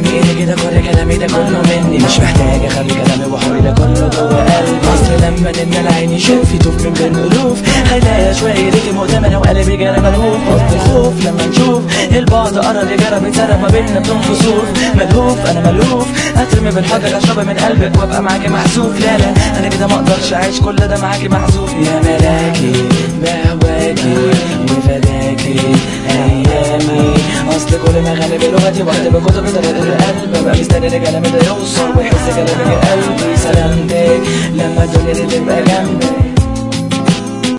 كلامي ايه كده كل كلامي ده كله مني مش محتاج اخلي كلامي وحوري ده كله جوه قلبي اصل لما نن العين يشوف يطوف من بين الالوف هيلاقي شويه ريتي مؤتمنه وقلبي جرى ملهوف وسط الخوف لما نشوف البعد قرب يجرى بيتسرب ما بيننا بدون كسوف ملهوف انا ملهوف اترمي بالحجر اشربها من قلبك وابقى معاكي محذوف لا لا انا كده ما اقدرش اعيش كل ده معاكي محذوف يا ملاكي بهواكي وفداكي ايامي اصل كل ما غالب لغتي بكتب كتب طريقة القلب ببقى مستني كلامي ده يوصل ويحس كلامي قلبي سلامتك لما الدنيا دي تبقى جنبك